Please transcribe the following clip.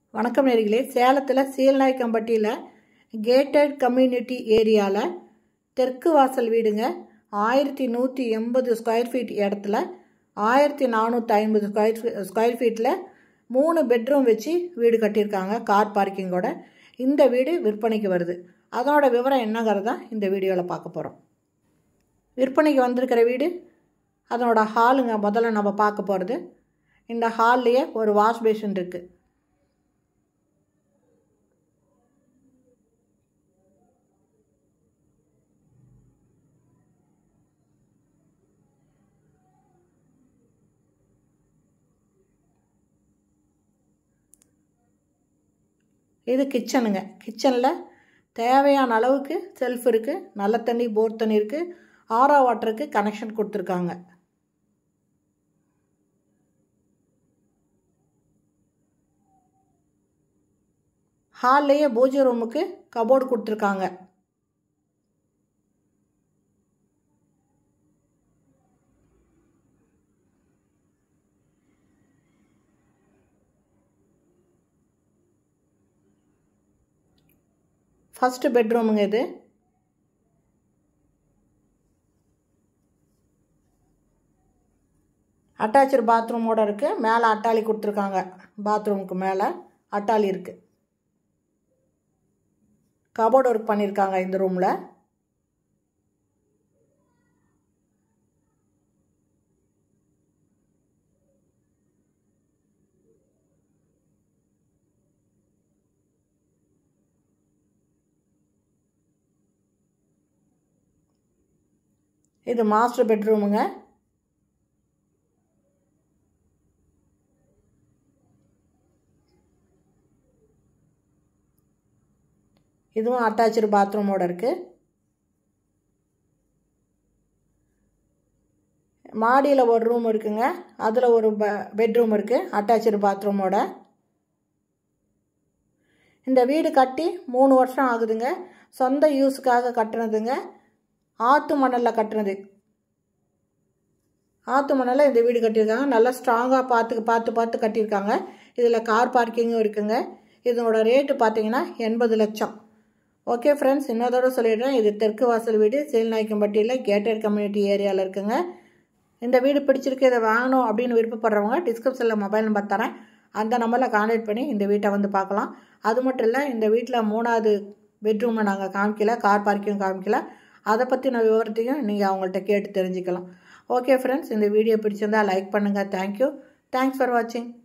வணக்கம் நேர்களே சேலத்தில் சீல்நாய்க்கம்பட்டியில் கேட்டட் கம்யூனிட்டி ஏரியாவில் தெற்கு வாசல் வீடுங்க ஆயிரத்தி நூற்றி எண்பது ஸ்கொயர் ஃபீட் இடத்துல ஆயிரத்தி நானூற்றி ஐம்பது ஸ்கொயர் ஸ்கொயர் ஃபீட்டில் மூணு பெட்ரூம் வச்சு வீடு கட்டியிருக்காங்க கார் பார்க்கிங்கோட இந்த வீடு விற்பனைக்கு வருது அதனோட விவரம் என்னங்கிறத இந்த வீடியோவில் பார்க்க போகிறோம் விற்பனைக்கு வந்திருக்கிற வீடு அதனோட ஹாலுங்க முதல்ல நம்ம பார்க்க போகிறது இந்த ஹால்லையே ஒரு வாஷ் பேஷன் இருக்குது இது கிச்சனுங்க கிச்சனில் தேவையான அளவுக்கு செல்ஃப் இருக்குது நல்ல தண்ணி போர் தண்ணி இருக்குது ஆரோ வாட்டருக்கு கனெக்ஷன் கொடுத்துருக்காங்க ஹால்லையே பூஜை ரூமுக்கு கபோர்டு கொடுத்துருக்காங்க ஃபஸ்ட்டு பெட்ரூமுங்க இது அட்டாச்சு பாத்ரூமோடு இருக்குது மேலே அட்டாளி கொடுத்துருக்காங்க பாத்ரூமுக்கு மேலே அட்டாளி இருக்குது கபோர்டு ஒர்க் பண்ணியிருக்காங்க இந்த ரூமில் இது மாஸ்டர் பெட்ரூமுங்க இதுவும் அட்டாச்சு பாத்ரூமோட இருக்குது மாடியில் ஒரு ரூம் இருக்குங்க அதில் ஒரு ப பெட்ரூம் இருக்குது அட்டாச்சு பாத்ரூமோட இந்த வீடு கட்டி மூணு வருஷம் ஆகுதுங்க சொந்த யூஸுக்காக கட்டுனதுங்க ஆற்று மணலில் கட்டுனது ஆற்று மணலில் இந்த வீடு கட்டியிருக்காங்க நல்லா ஸ்ட்ராங்காக பார்த்து பார்த்து பார்த்து கட்டியிருக்காங்க இதில் கார் பார்க்கிங்கும் இருக்குங்க இதனோட ரேட்டு பார்த்தீங்கன்னா எண்பது லட்சம் ஓகே ஃப்ரெண்ட்ஸ் இன்னொரு சொல்லிடுறேன் இது தெற்கு வாசல் வீடு சேல்நாய்க்கம்பட்டியில் கேட்டட் கம்யூனிட்டி ஏரியாவில் இருக்குங்க இந்த வீடு பிடிச்சிருக்கு இதை வாங்கணும் அப்படின்னு விருப்பப்படுறவங்க டிஸ்கிரிப்ஷனில் மொபைல் நம்பர் தரேன் அந்த நம்பரில் கான்டாக்ட் பண்ணி இந்த வீட்டை வந்து பார்க்கலாம் அது மட்டும் இல்லை இந்த வீட்டில் மூணாவது பெட்ரூமை நாங்கள் காமிக்கல கார் பார்க்கிங் காமிக்கல அதை பற்றின விவரத்தையும் நீங்கள் அவங்கள்ட்ட கேட்டு தெரிஞ்சுக்கலாம் ஓகே ஃப்ரெண்ட்ஸ் இந்த வீடியோ பிடிச்சிருந்தால் லைக் பண்ணுங்கள் தேங்க்யூ தேங்க்ஸ் ஃபார் வாட்சிங்